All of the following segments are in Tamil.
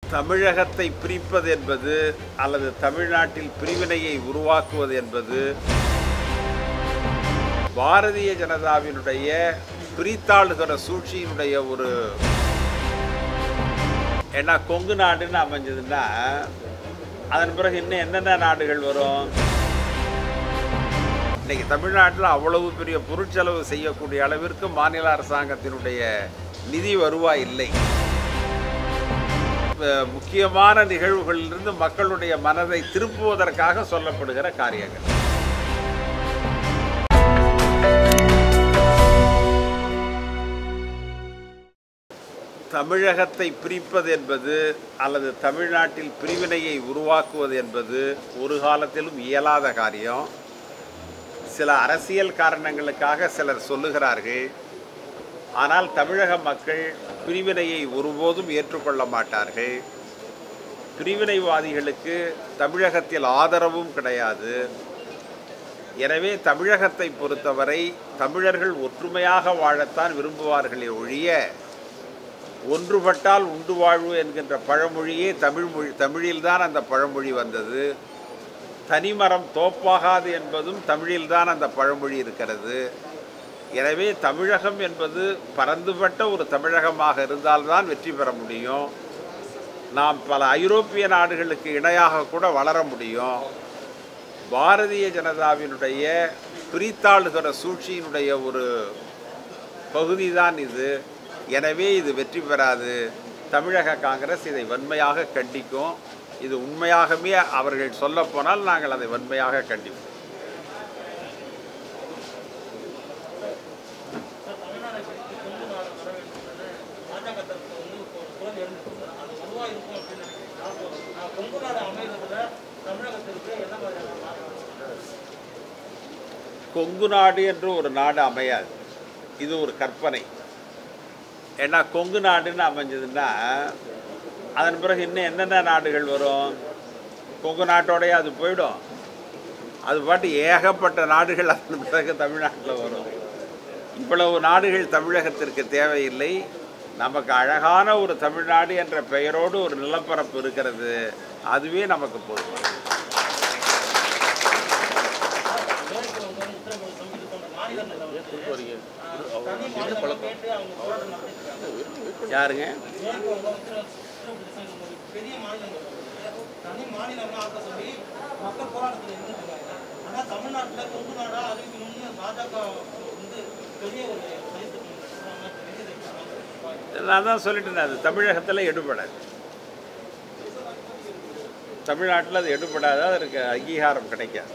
தமிழகத்தை பிரிப்பது என்பது அல்லது தமிழ்நாட்டில் பிரிவினையை உருவாக்குவது என்பது பாரதிய ஜனதாவினுடைய பிரித்தாளுகிற சூழ்ச்சியினுடைய ஒரு ஏன்னா கொங்கு நாடுன்னு அமைஞ்சதுன்னா அதன் பிறகு இன்னும் என்னென்ன நாடுகள் வரும் இன்னைக்கு தமிழ்நாட்டில் அவ்வளவு பெரிய பொருட்செலவு செய்யக்கூடிய அளவிற்கு மாநில அரசாங்கத்தினுடைய நிதி வருவாய் இல்லை அஹ் முக்கியமான நிகழ்வுகளிலிருந்து மக்களுடைய மனதை திருப்புவதற்காக சொல்லப்படுகிற காரியங்கள் தமிழகத்தை பிரிப்பது என்பது அல்லது தமிழ்நாட்டில் பிரிவினையை உருவாக்குவது என்பது ஒரு காலத்திலும் இயலாத காரியம் சில அரசியல் காரணங்களுக்காக சிலர் சொல்லுகிறார்கள் ஆனால் தமிழக மக்கள் பிரிவினையை ஒருபோதும் ஏற்றுக்கொள்ள மாட்டார்கள் பிரிவினைவாதிகளுக்கு தமிழகத்தில் ஆதரவும் கிடையாது எனவே தமிழகத்தை பொறுத்தவரை தமிழர்கள் ஒற்றுமையாக வாழத்தான் விரும்புவார்களே ஒழிய ஒன்றுபட்டால் உண்டு வாழ்வு என்கின்ற பழமொழியே தமிழ் மொழி தமிழில்தான் அந்த பழமொழி வந்தது தனிமரம் தோப்பாகாது என்பதும் தமிழில்தான் அந்த பழமொழி இருக்கிறது எனவே தமிழகம் என்பது பரந்துபட்ட ஒரு தமிழகமாக இருந்தால்தான் வெற்றி பெற முடியும் நாம் பல ஐரோப்பிய நாடுகளுக்கு இணையாக கூட வளர முடியும் பாரதிய ஜனதாவினுடைய பிரித்தாளுகிற சூழ்ச்சியினுடைய ஒரு பகுதி தான் இது எனவே இது வெற்றி பெறாது தமிழக காங்கிரஸ் இதை வன்மையாக கண்டிக்கும் இது உண்மையாகவே அவர்கள் சொல்லப்போனால் நாங்கள் அதை வன்மையாக கண்டிப்போம் கொங்கு நாடு என்று ஒரு நாடு அமையாது இது ஒரு கற்பனை ஏன்னா கொங்கு நாடுன்னு அமைஞ்சதுன்னா அதன் பிறகு இன்னும் என்னென்ன நாடுகள் வரும் கொங்கு நாட்டோடய அது போயிடும் அது பாட்டு ஏகப்பட்ட நாடுகள் அதன் பிறகு தமிழ்நாட்டில் வரும் இவ்வளவு நாடுகள் தமிழகத்திற்கு தேவையில்லை நமக்கு அழகான ஒரு தமிழ்நாடு என்ற பெயரோடு ஒரு நிலப்பரப்பு இருக்கிறது அதுவே நமக்கு போதும் யாருங்க பெரிய மாநிலங்கள் தனி மாநிலம்னா ஆக்க சொல்லி மக்கள் போராட்டத்தில் இருந்துருக்காங்க ஆனா தமிழ்நாட்டுல கொங்கு நாடா அறிவிக்கணும்னு பாஜக வந்து பெரிய ஒரு கருத்து நான் தான் சொல்லிட்டேன் அது தமிழகத்தில் எடுபடாது தமிழ்நாட்டில் அது எடுபடாது அதற்கு அங்கீகாரம் கிடைக்காது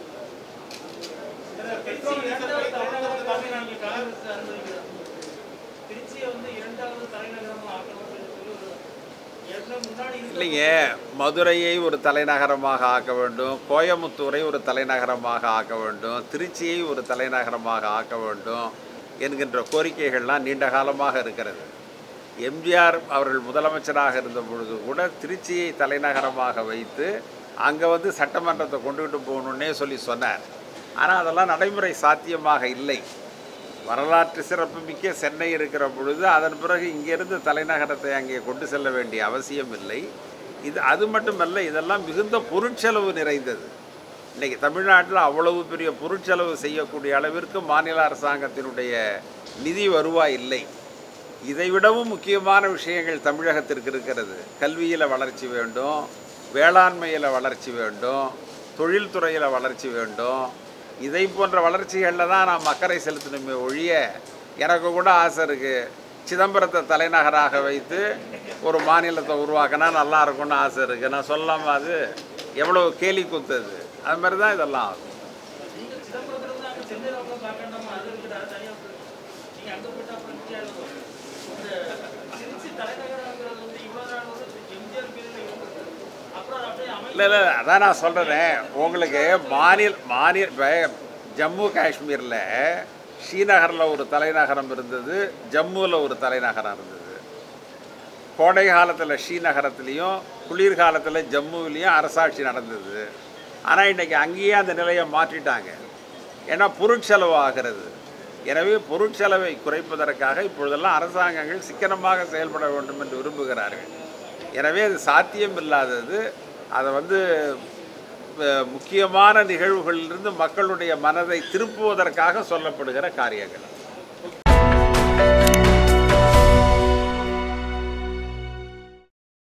திருச்சியை வந்து இரண்டாவது தலைநகரமா ஆக்கணும் அப்படின்னு சொல்லி ஒரு ஏற்கனவே முன்னாடி இருந்த இல்லைங்க மதுரையை ஒரு தலைநகரமாக ஆக்க வேண்டும் கோயமுத்தூரை ஒரு தலைநகரமாக ஆக்க வேண்டும் திருச்சியை ஒரு தலைநகரமாக ஆக்க வேண்டும் என்கின்ற கோரிக்கைகள்லாம் நீண்ட காலமாக இருக்கிறது எம்ஜிஆர் அவர்கள் முதலமைச்சராக இருந்த பொழுது கூட திருச்சியை தலைநகரமாக வைத்து அங்கே வந்து சட்டமன்றத்தை கொண்டுகிட்டு போகணுன்னே சொல்லி சொன்னார் ஆனால் அதெல்லாம் நடைமுறை சாத்தியமாக இல்லை வரலாற்று சிறப்புமிக்க சென்னை இருக்கிற பொழுது அதன் பிறகு இங்கிருந்து தலைநகரத்தை அங்கே கொண்டு செல்ல வேண்டிய அவசியம் இல்லை இது அது மட்டுமல்ல இதெல்லாம் மிகுந்த பொருட்செலவு நிறைந்தது இன்றைக்கி தமிழ்நாட்டில் அவ்வளவு பெரிய பொருட்செலவு செய்யக்கூடிய அளவிற்கு மாநில அரசாங்கத்தினுடைய நிதி வருவாய் இல்லை இதைவிடவும் முக்கியமான விஷயங்கள் தமிழகத்திற்கு இருக்கிறது கல்வியில் வளர்ச்சி வேண்டும் வேளாண்மையில் வளர்ச்சி வேண்டும் தொழில்துறையில் வளர்ச்சி வேண்டும் இதை போன்ற வளர்ச்சிகளில் தான் நாம் அக்கறை செலுத்தணுமே ஒழிய எனக்கு கூட ஆசை இருக்குது சிதம்பரத்தை தலைநகராக வைத்து ஒரு மாநிலத்தை உருவாக்கினா நல்லா இருக்கும்னு ஆசை இருக்குது நான் சொல்லலாமா அது எவ்வளோ கேலி குத்துது அது மாதிரி தான் இதெல்லாம் ஆகும் நீங்க சிதம்பரத்துல இருந்து அங்க சென்னையில உட்காந்து பார்க்கணுமா அது இருக்குது அது தனியா இருக்குது. நீங்க அங்க போயிட்டு அப்புறம் இங்கே எழுதும் இந்த திருச்சி தலைநகரங்கிறது வந்து இவ்வளவு நாள் வந்து எம்ஜிஆர் பேரில் இருந்தது அப்புறம் அது அப்படியே அமை இல்லை இல்லை அதான் நான் சொல்கிறேன் உங்களுக்கு மாநில மாநில இப்போ ஜம்மு காஷ்மீரில் ஸ்ரீநகரில் ஒரு தலைநகரம் இருந்தது ஜம்முவில் ஒரு தலைநகரம் இருந்தது கோடை காலத்தில் ஸ்ரீநகரத்துலேயும் குளிர்காலத்தில் ஜம்முவிலையும் அரசாட்சி நடந்தது ஆனால் இன்றைக்கி அங்கேயே அந்த நிலையை மாற்றிட்டாங்க ஏன்னா பொருட்செலவு ஆகிறது எனவே பொருட்செலவை குறைப்பதற்காக இப்பொழுதெல்லாம் அரசாங்கங்கள் சிக்கனமாக செயல்பட வேண்டும் என்று விரும்புகிறார்கள் எனவே அது சாத்தியம் இல்லாதது அதை வந்து அஹ், முக்கியமான நிகழ்வுகளிலிருந்து மக்களுடைய மனதை திருப்புவதற்காக சொல்லப்படுகிற காரியங்கள்